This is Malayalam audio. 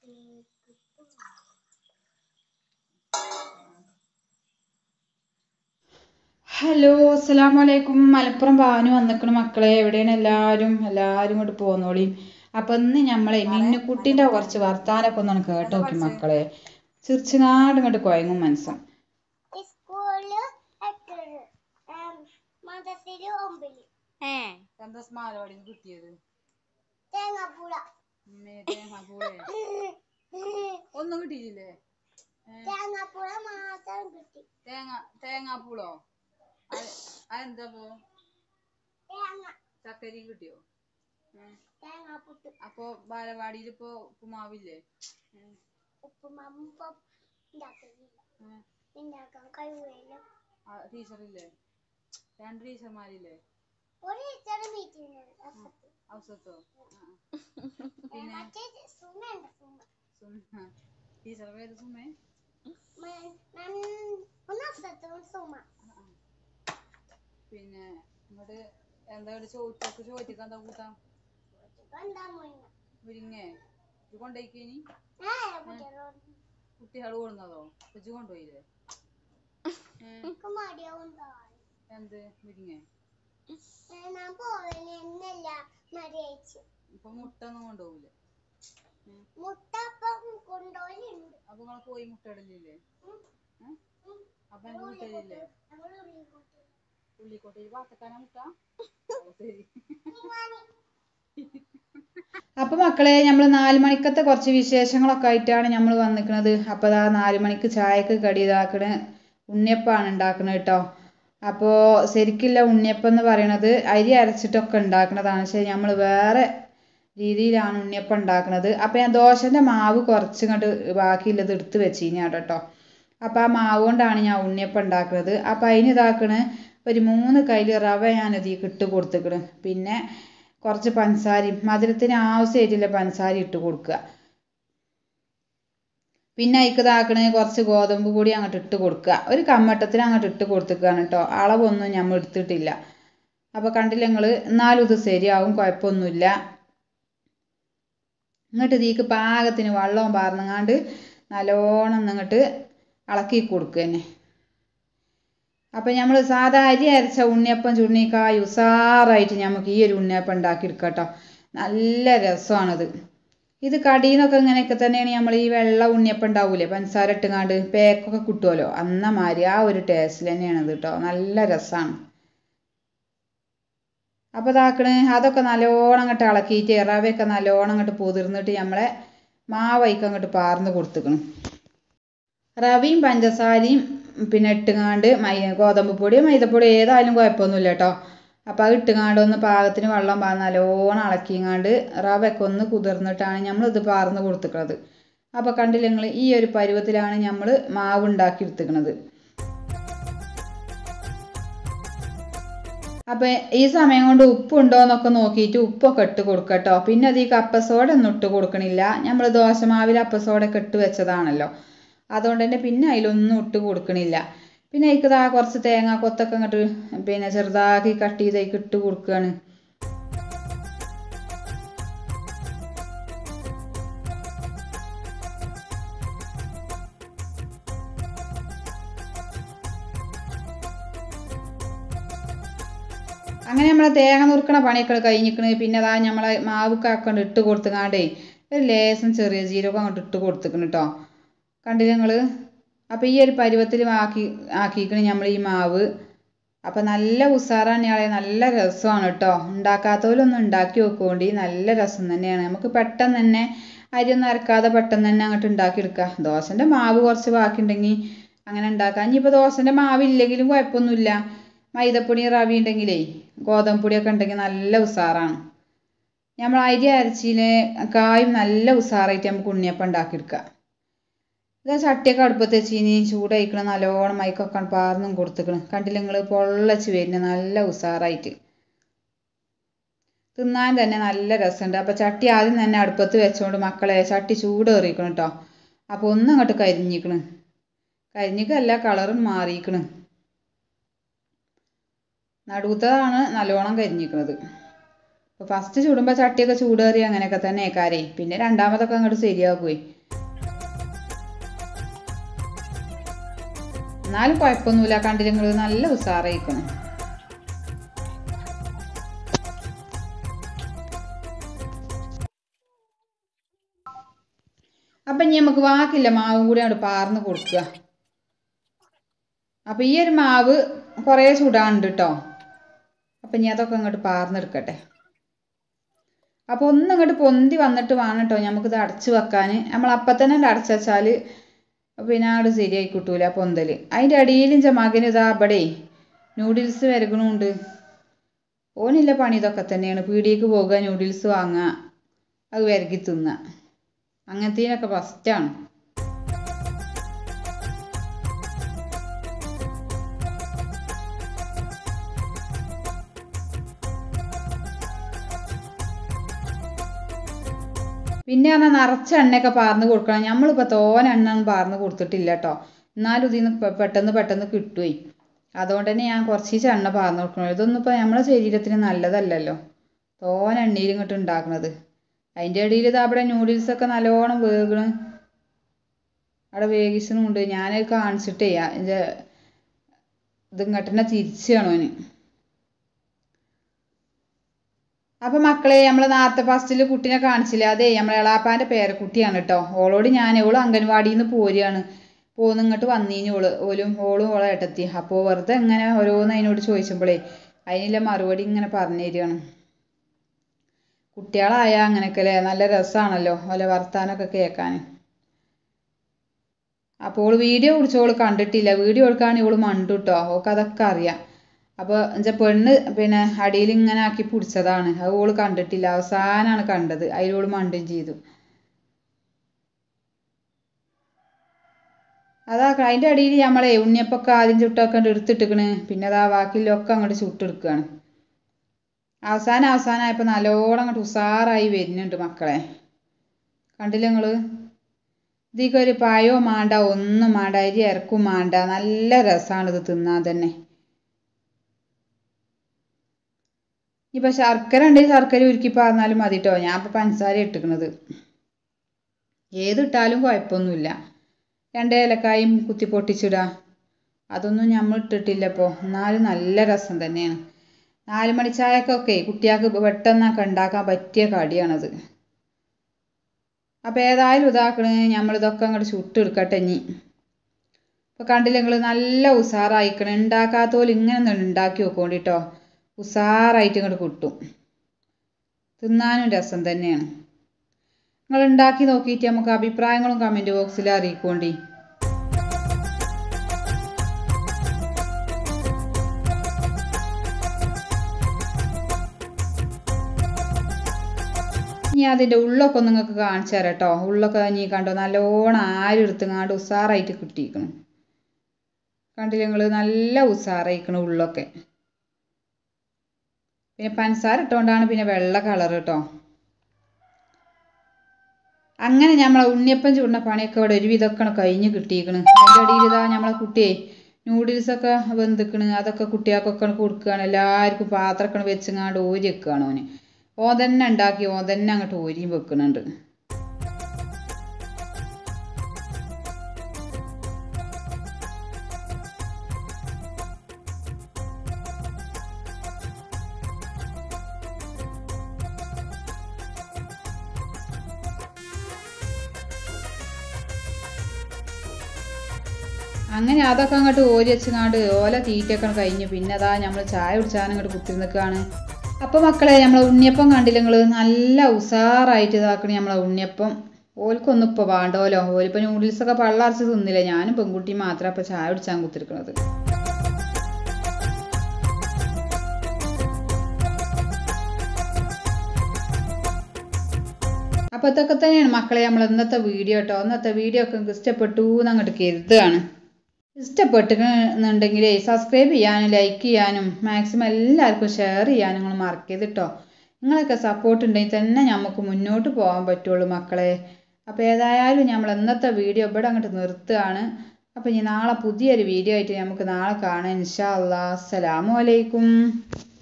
ഹലോ അസ്സലാമു അലൈക്കും മലപ്പുറം ഭാനു വന്നിക്കണ മക്കളെ എവിടെയാണ് എല്ലാവരും എല്ലാവരും ഇങ്ങോട്ട് പോന്നോളിയും അപ്പൊ ഇന്ന് ഞമ്മളെ മിന്നുക്കുട്ടിന്റെ കുറച്ച് വർത്താനൊക്കെ ഒന്ന് കേട്ട് നോക്കി മക്കളെ ചിറിച്ചുനാട് ഇങ്ങോട്ട് കുഴങ്ങും മനസ്സം സ്കൂളില് എട്ടത് മദത്തില് ഒമ്പതില് എന്താ സ്മാലോടി കിട്ടിയത് തേങ്ങാപ്പൂള ഒന്നും കിട്ടിയില്ലേ തേങ്ങാപ്പൂള മാത്രം കിട്ടി തേങ്ങ തേങ്ങാപ്പൂളോ അതെന്താ പോ തേങ്ങ ചക്കരയും കിട്ടിയോ തേങ്ങാപ്പുട്ട് അപ്പൊ ബാലവാടിയിൽ ഇപ്പൊ ഉപ്പുമാവില്ലേ ഉപ്പുമാവും ഇപ്പം ഉണ്ടാക്കുന്നില്ല ഉണ്ടാക്കാൻ കഴിവില്ല ടീച്ചറില്ലേ രണ്ട് ടീച്ചർമാരില്ലേ ഒരു ടീച്ചർ മീറ്റിംഗ് അവസരത്തോ മറ്റേ സുമയുണ്ട് സുമ ടീച്ചർ പേര് സുമേ ഒന്നവസരത്തും സുമ പിന്നെ ഇങ്ങോട്ട് എന്താ ചോദിച്ചൊക്കെ ചോദിച്ചിട്ട് എന്താ കൂട്ടാം എന്താ മോയിന മുരിങ്ങേ ഇത് കൊണ്ടുപോയിക്കേനി ഏ കുട്ടികളോട് കുട്ടികൾ കൊടുന്നതോ ഇജ്ജ് കൊണ്ടുപോയില്ലേ എനിക്ക് മടിയാവും താഴെ എന്ത് മുരിങ്ങേ ഞാൻ പോവുന്നില്ല മടിയച്ചു ഇപ്പൊ മുട്ട ഒന്നും കൊണ്ടുപോകില്ലേ മുട്ട അപ്പം കൊണ്ടുപോയിട്ടുണ്ട് അപ്പൊ നിങ്ങൾ പോയി മുട്ട ഇടലില്ലേ അപ്പൊ എനിക്ക് മുട്ടയില്ലേ ഉള്ളിക്കോട്ടയിൽ വാത്തക്കാനാ മുട്ട ശരി അപ്പൊ മക്കളെ നമ്മൾ നാല് മണിക്കത്തെ കുറച്ച് വിശേഷങ്ങളൊക്കെ ആയിട്ടാണ് നമ്മൾ വന്നിക്കുന്നത് അപ്പോൾ ദാ നാല് മണിക്ക് ചായക്ക് കടി ഇതാക്കണ ഉണ്ണിയപ്പാണ് ഉണ്ടാക്കുന്നത് കേട്ടോ അപ്പോൾ ശരിക്കില്ല ഉണ്ണിയപ്പം എന്ന് പറയണത് അരി അരച്ചിട്ടൊക്കെ ഉണ്ടാക്കുന്നതാണ് പക്ഷേ നമ്മൾ വേറെ രീതിയിലാണ് ഉണ്ണിയപ്പം ഉണ്ടാക്കുന്നത് അപ്പോൾ ഞാൻ ദോശൻ്റെ മാവ് കുറച്ച് ഇങ്ങോട്ട് ബാക്കിയുള്ളത് എടുത്ത് വെച്ചിരുന്നു കേട്ടോ അപ്പോൾ ആ മാവ് കൊണ്ടാണ് ഞാൻ ഉണ്ണിയപ്പം ഉണ്ടാക്കുന്നത് അപ്പോൾ അതിന് ഇതാക്കണ് ഒരു മൂന്ന് കയ്യിൽ റവ ഞാൻ ഇതിലേക്ക് ഇട്ട് കൊടുത്തേക്കണ് പിന്നെ കുറച്ച് പഞ്ചസാരയും മധുരത്തിന് ആവശ്യമായിട്ടുള്ള പഞ്ചസാര ഇട്ട് കൊടുക്കുക പിന്നെ അതിക്ക് ഇതാക്കണ കുറച്ച് ഗോതമ്പ് പൊടി അങ്ങോട്ട് ഇട്ട് കൊടുക്കുക ഒരു കമ്മട്ടത്തിന് അങ്ങോട്ട് ഇട്ട് കൊടുത്തേക്കാണ് കേട്ടോ അളവൊന്നും നമ്മൾ എടുത്തിട്ടില്ല അപ്പോൾ കണ്ടില്ല നിങ്ങൾ എന്നാലും ഇത് ശരിയാവും കുഴപ്പമൊന്നുമില്ല ഇങ്ങോട്ട് ഇതിക്ക് പാകത്തിന് വെള്ളവും പാർന്നങ്ങാണ്ട് നല്ലോണം ഇങ്ങോട്ട് ഇളക്കി കൊടുക്കുക തന്നെ അപ്പം നമ്മൾ സാധാ അരി അരച്ച ഉണ്ണിയപ്പം ചുണ്ണിക്കായ് ഉസാറായിട്ട് നമുക്ക് ഈ ഒരു ഉണ്ണിയപ്പം ഉണ്ടാക്കിയെടുക്കാം കേട്ടോ നല്ല രസമാണത് ഇത് കടിയിൽ നിന്നൊക്കെ ഇങ്ങനെയൊക്കെ തന്നെയാണ് നമ്മൾ ഈ വെള്ള ഉണ്ണിയപ്പം ഉണ്ടാവൂലേ പഞ്ചസാര ഇട്ടുങ്ങാണ്ട് പേക്കൊക്കെ കിട്ടുമല്ലോ അന്ന മാതിരി ആ ഒരു ടേസ്റ്റിൽ തന്നെയാണ് ഇത് കേട്ടോ നല്ല രസമാണ് അപ്പോൾ ഇതാക്കണ് അതൊക്കെ നല്ലോണം അങ്ങോട്ട് ഇളക്കിയിട്ട് റവയൊക്കെ നല്ലോണം അങ്ങോട്ട് പൊതിർന്നിട്ട് നമ്മളെ മാവയ്ക്ക് അങ്ങോട്ട് പാർന്ന് കൊടുത്തുക്കണം റവയും പഞ്ചസാരയും പിന്നെ ഇട്ടുങ്ങാണ്ട് മൈ ഗോതമ്പ് പൊടിയോ മൈദപ്പൊടിയോ ഏതായാലും കുഴപ്പമൊന്നുമില്ല കേട്ടോ അപ്പോൾ അത് ഇട്ടുങ്ങാണ്ട് ഒന്ന് പാകത്തിന് വെള്ളം പാർന്ന് നല്ലോണം ഇളക്കിങ്ങാണ്ട് റവയൊക്കെ ഒന്ന് കുതിർന്നിട്ടാണ് നമ്മൾ ഇത് പാർന്ന് കൊടുത്തിക്കണത് അപ്പോൾ കണ്ടില്ല നിങ്ങൾ ഈ ഒരു പരുവത്തിലാണ് നമ്മൾ മാവ് ഉണ്ടാക്കി എടുത്തിക്കണത് അപ്പോൾ ഈ സമയം കൊണ്ട് ഉപ്പുണ്ടോ എന്നൊക്കെ നോക്കിയിട്ട് ഉപ്പൊക്കെ ഇട്ട് കൊടുക്കട്ടോ പിന്നെ അത് ഈ കപ്പസോഡ ഒന്നും ഇട്ട് കൊടുക്കണില്ല നമ്മൾ ദോശമാവിൽ അപ്പസോഡൊക്കെ ഇട്ട് വെച്ചതാണല്ലോ അതുകൊണ്ട് തന്നെ പിന്നെ അതിലൊന്നും ഇട്ട് കൊടുക്കണില്ല പിന്നെ അതിക്ക് ഇതാ കുറച്ച് തേങ്ങ കൊത്തൊക്കെ ഇങ്ങോട്ട് പിന്നെ ചെറുതാക്കി കട്ട് ചെയ്ത് അതിക്ക് ഇട്ട് കൊടുക്കുകയാണ് അങ്ങനെ നമ്മളെ തേങ്ങ നുറുക്കണ പണിയൊക്കെ കഴിഞ്ഞിക്കണ് പിന്നെ അതാ നമ്മളെ മാവുക്കൊക്കെ ഇട്ട് കൊടുത്തുങ്ങാണ്ടേ ഒരു ലേശം ചെറിയ ജീരകം അങ്ങോട്ട് ഇട്ട് കൊടുത്തിക്കണ് കേട്ടോ കണ്ടില്ല നിങ്ങൾ അപ്പോൾ ഈ ഒരു പരുവത്തിൽ ആക്കി ആക്കിക്കണ് നമ്മൾ ഈ മാവ് അപ്പോൾ നല്ല ഉസാറാണ് ഇയാളെ നല്ല രസമാണ് കേട്ടോ ഉണ്ടാക്കാത്തവരൊന്നും ഉണ്ടാക്കി നോക്കുകൊണ്ടി നല്ല രസം തന്നെയാണ് നമുക്ക് പെട്ടെന്ന് തന്നെ അരിയൊന്നും അരക്കാതെ പെട്ടെന്ന് തന്നെ അങ്ങോട്ട് ഉണ്ടാക്കിയെടുക്കാം ദോശൻ്റെ മാവ് കുറച്ച് ബാക്കിയുണ്ടെങ്കിൽ അങ്ങനെ ഉണ്ടാക്കാം ഇനിയിപ്പോൾ ദോശൻ്റെ മാവ് ഇല്ലെങ്കിലും കുഴപ്പമൊന്നുമില്ല മൈദപ്പൊടി റവി ഉണ്ടെങ്കിലേ ഗോതമ്പ് പൊടിയൊക്കെ ഉണ്ടെങ്കിൽ നല്ല ഉസാറാണ് നമ്മൾ അരി അരച്ചിലെ കായും നല്ല ഉസാറായിട്ട് നമുക്ക് ഉണ്ണിയപ്പം ഉണ്ടാക്കിയെടുക്കാം ഇതാ ചട്ടിയൊക്കെ അടുപ്പത്ത് വെച്ചിനി ചൂടായിക്കണം നല്ലോണം മൈക്കൊക്കെ പാർന്നും കൊടുത്തിക്കണം കണ്ടില്ല നിങ്ങൾ പൊള്ളച്ച് വരുന്നത് നല്ല ഉസാറായിട്ട് തിന്നാൻ തന്നെ നല്ല രസമുണ്ട് അപ്പോൾ ചട്ടി ആദ്യം തന്നെ അടുപ്പത്ത് വെച്ചുകൊണ്ട് മക്കളെ ചട്ടി ചൂടേറിയിക്കണം കേട്ടോ അപ്പോൾ ഒന്നും അങ്ങോട്ട് കരിഞ്ഞിക്കണ് കരിഞ്ഞിക്കല്ല കളറും മാറിയിക്കണ് നടുത്തതാണ് നല്ലോണം കരിഞ്ഞിക്കണത് അപ്പോൾ ഫസ്റ്റ് ചുടുമ്പോൾ ചട്ടിയൊക്കെ ചൂടേറി അങ്ങനെയൊക്കെ തന്നെ കാരേ പിന്നെ രണ്ടാമതൊക്കെ അങ്ങോട്ട് ശരിയാക്കുവേ എന്നാലും കുഴപ്പമൊന്നുമില്ല കണ്ടില്ല നിങ്ങൾ നല്ല ഉഷാറായിക്കണം അപ്പം ഇനി നമുക്ക് ബാക്കില്ല മാവും കൂടി അങ്ങോട്ട് പാർന്ന് കൊടുക്കുക അപ്പം ഈ ഒരു മാവ് കുറേ ചൂടാണ്ട് കേട്ടോ അപ്പം ഇനി അതൊക്കെ അങ്ങോട്ട് പാർന്നെടുക്കട്ടെ അപ്പോൾ ഒന്ന് ഇങ്ങോട്ട് പൊന്തി വന്നിട്ട് വേണം കേട്ടോ നമുക്കിത് അടച്ച് വെക്കാൻ നമ്മൾ അപ്പം തന്നെ അങ്ങട് അടച്ച് വെച്ചാൽ പിന്നെ അങ്ങോട്ട് ശരിയായി കിട്ടൂല പൊന്തൽ അതിൻ്റെ അടിയിൽ എൻ്റെ മകന് ഇതാ അവിടെ നൂഡിൽസ് വരകണുണ്ട് ഓനില്ല പണി ഇതൊക്കെ തന്നെയാണ് പീടിയേക്ക് പോകുക നൂഡിൽസ് വാങ്ങുക അത് വിരകി തിന്നുക അങ്ങനത്തേനൊക്കെ ഫസ്റ്റാണ് പിന്നെ പറഞ്ഞാൽ നിറച്ച എണ്ണയൊക്കെ പാർന്ന് കൊടുക്കണം നമ്മളിപ്പോൾ തോന എണ്ണ ഒന്നും പാർന്ന് കൊടുത്തിട്ടില്ല കേട്ടോ എന്നാലും ഇതിൽ നിന്ന് പെട്ടെന്ന് പെട്ടെന്ന് കിട്ടുമേ അതുകൊണ്ട് തന്നെ ഞാൻ കുറച്ച് എണ്ണ പാർന്ന് കൊടുക്കണം ഇതൊന്നും ഇപ്പോൾ നമ്മുടെ ശരീരത്തിന് നല്ലതല്ലല്ലോ തോന എണ്ണയിൽ ഇങ്ങോട്ട് ഉണ്ടാക്കണത് അതിൻ്റെ ഇടയിൽ ഇത് അവിടെ നൂഡിൽസൊക്കെ നല്ലോണം വേകണ് അവിടെ വേഗിച്ചണുണ്ട് ഞാനത് കാണിച്ചിട്ടേ അതിൻ്റെ ഇത് ഇങ്ങോട്ട് തന്നെ തിരിച്ചു കാണുവന് അപ്പൊ മക്കളെ നമ്മൾ നേരത്തെ ഫസ്റ്റിൽ കുട്ടീനെ കാണിച്ചില്ല അതെ നമ്മളെ എളാപ്പാന്റെ പേരക്കുട്ടിയാണ് കേട്ടോ ഓളോട് ഞാൻ ഓള് അംഗൻവാടിയിൽ നിന്ന് പോരുകയാണ് പോന്ന് ഇങ്ങോട്ട് വന്നീനി ഓള് ഓലും ഓളും ഓളെ ഏട്ടത്തി അപ്പോൾ വെറുതെ ഇങ്ങനെ ഓരോന്ന് അതിനോട് ചോദിച്ചപ്പോഴേ അതിനുള്ള മറുപടി ഇങ്ങനെ പറഞ്ഞു തരികയാണ് കുട്ടികളായ അങ്ങനെയൊക്കെ അല്ലേ നല്ല രസമാണല്ലോ ഓലെ വർത്താനമൊക്കെ കേൾക്കാൻ അപ്പോൾ ഓള് വീഡിയോ പിടിച്ച് ഓള് കണ്ടിട്ടില്ല വീഡിയോ എടുക്കാൻ ഓള് മണ്ടു കേട്ടോ ഓൾക്ക് അതൊക്കെ അറിയാം അപ്പോൾ എന്നുവെച്ചാ പെണ്ണ് പിന്നെ അടിയിൽ ഇങ്ങനെ ആക്കി പിടിച്ചതാണ് അത് ഓള് കണ്ടിട്ടില്ല അവസാനമാണ് കണ്ടത് അതിലോള് മണ്ടും ചെയ്തു അതാ അതിൻ്റെ അടിയിൽ നമ്മളെ ഉണ്ണിയപ്പൊക്കെ ആദ്യം ചുട്ടൊക്കെ എടുത്തിട്ടിക്കണ് പിന്നെ അതാ ബാക്കിയുള്ളൊക്കെ അങ്ങോട്ട് ചുട്ടെടുക്കുകയാണ് അവസാനം അവസാനമായപ്പോൾ നല്ലോണം അങ്ങോട്ട് ഉഷാറായി വരുന്നുണ്ട് മക്കളെ കണ്ടില്ല നിങ്ങൾ ഇതിക്ക് ഒരു പായോ മാണ്ട ഒന്നും മാണ്ട അരി ഇറക്കും മാണ്ട നല്ല രസമാണ് ഇത് തിന്നാൻ തന്നെ ഇപ്പൊ ശർക്കര ഉണ്ടെങ്കിൽ ശർക്കര ഉരുക്കി പറഞ്ഞാലും മതി കേട്ടോ ഞാൻ ഇപ്പൊ പഞ്ചസാര ഇട്ടിക്കണത് ഏതിട്ടാലും കുഴപ്പമൊന്നുമില്ല രണ്ട് ഏലക്കായും കുത്തി പൊട്ടിച്ചിടുക അതൊന്നും നമ്മൾ ഇട്ടിട്ടില്ല ഇപ്പോൾ എന്നാലും നല്ല രസം തന്നെയാണ് നാല് മണി ചായക്കൊക്കെ കുട്ടികൾക്ക് പെട്ടെന്നൊക്കെ ഉണ്ടാക്കാൻ പറ്റിയ കടിയാണത് അപ്പോൾ ഏതായാലും ഇതാക്കണേ നമ്മളിതൊക്കെ അങ്ങോട്ട് ചുട്ടെടുക്കട്ടെ ഇനി ഇപ്പോൾ കണ്ടില്ല നിങ്ങൾ നല്ല ഉഷാറായിക്കണേ ഉണ്ടാക്കാത്തോല് ഇങ്ങനെ ഒന്ന് ഉണ്ടാക്കി നോക്കോണ്ടി കേട്ടോ ഉഷാറായിട്ട് ഇങ്ങോട്ട് കിട്ടും തിന്നാനും രസം തന്നെയാണ് നിങ്ങൾ ഉണ്ടാക്കി നോക്കിയിട്ട് നമുക്ക് അഭിപ്രായങ്ങളും കമൻറ്റ് ബോക്സിൽ അറിയിക്കോണ്ടി ഇനി അതിൻ്റെ ഉള്ളൊക്കെ ഒന്ന് നിങ്ങൾക്ക് കാണിച്ചു തരാം കേട്ടോ ഉള്ളൊക്കെ ഇനി കണ്ടോ നല്ലോണം ആരെടുത്തങ്ങാണ്ട് ഉഷാറായിട്ട് കിട്ടിയിരിക്കണം കണ്ടില്ല നിങ്ങൾ നല്ല ഉഷാറായിക്കണം ഉള്ളൊക്കെ പിന്നെ പഞ്ചസാര ഇട്ടുകൊണ്ടാണ് പിന്നെ വെള്ള കളർ കേട്ടോ അങ്ങനെ നമ്മളെ ഉണ്ണിയപ്പം ചൂടുന്ന പണിയൊക്കെ ഇവിടെ ഒരുവിധമൊക്കെ കഴിഞ്ഞ് കിട്ടിയിരിക്കണ് അതിൻ്റെ ഇടയിൽ ഇതാ നമ്മളെ കുട്ടിയെ നൂഡിൽസൊക്കെ വെന്തിക്കണ് അതൊക്കെ കുട്ടികൾക്കൊക്കെ കൊടുക്കുകയാണ് എല്ലാവർക്കും പാത്രമൊക്കെ വെച്ചങ്ങാണ്ട് ഓരി വെക്കുകയാണ് ഓന് ഓൻ തന്നെ ഉണ്ടാക്കി ഓൻ തന്നെ അങ്ങോട്ട് ഓരിയും വെക്കുന്നുണ്ട് അങ്ങനെ അതൊക്കെ അങ്ങോട്ട് ഓരി വെച്ചങ്ങാണ്ട് ഓല തീറ്റയൊക്കെ കഴിഞ്ഞു പിന്നെ അതാ നമ്മൾ ചായ കുടിച്ചാൻ അങ്ങോട്ട് കുത്തി നിൽക്കുകയാണ് അപ്പോൾ മക്കളെ നമ്മളെ ഉണ്ണിയപ്പം കണ്ടില്ല നിങ്ങൾ നല്ല ഉഷാറായിട്ട് ഇതാക്കണേ നമ്മളെ ഉണ്ണിയപ്പം ഓൽക്കൊന്നും ഇപ്പോൾ വേണ്ടോലോ ഓലിപ്പോൾ നൂഡിൽസൊക്കെ പള്ളറച്ച് തിന്നില്ല ഞാനും പെൺകുട്ടി മാത്രം അപ്പോൾ ചായ കുടിച്ചാൻ കുത്തിരിക്കണത് അപ്പോൾ ഇതൊക്കെ തന്നെയാണ് മക്കളെ നമ്മൾ ഇന്നത്തെ വീഡിയോ കേട്ടോ ഇന്നത്തെ വീഡിയോ ഒക്കെ നിങ്ങൾക്ക് ഇഷ്ടപ്പെട്ടു എന്ന് അങ്ങോട്ട് കരുതുകയാണ് ഇഷ്ടപ്പെട്ടിട്ടുണ്ടെങ്കിൽ സബ്സ്ക്രൈബ് ചെയ്യാനും ലൈക്ക് ചെയ്യാനും മാക്സിമം എല്ലാവർക്കും ഷെയർ ചെയ്യാനും നിങ്ങൾ മറക്കരുത് കേട്ടോ നിങ്ങളൊക്കെ സപ്പോർട്ട് ഉണ്ടെങ്കിൽ തന്നെ നമുക്ക് മുന്നോട്ട് പോകാൻ പറ്റുള്ളൂ മക്കളെ അപ്പോൾ ഏതായാലും നമ്മൾ ഇന്നത്തെ വീഡിയോ ഇവിടെ അങ്ങോട്ട് നിർത്തുകയാണ് അപ്പോൾ ഇനി നാളെ പുതിയൊരു വീഡിയോ ആയിട്ട് നമുക്ക് നാളെ കാണാം ഇൻഷാ അല്ലാ അസ്സലാമു അലൈക്കും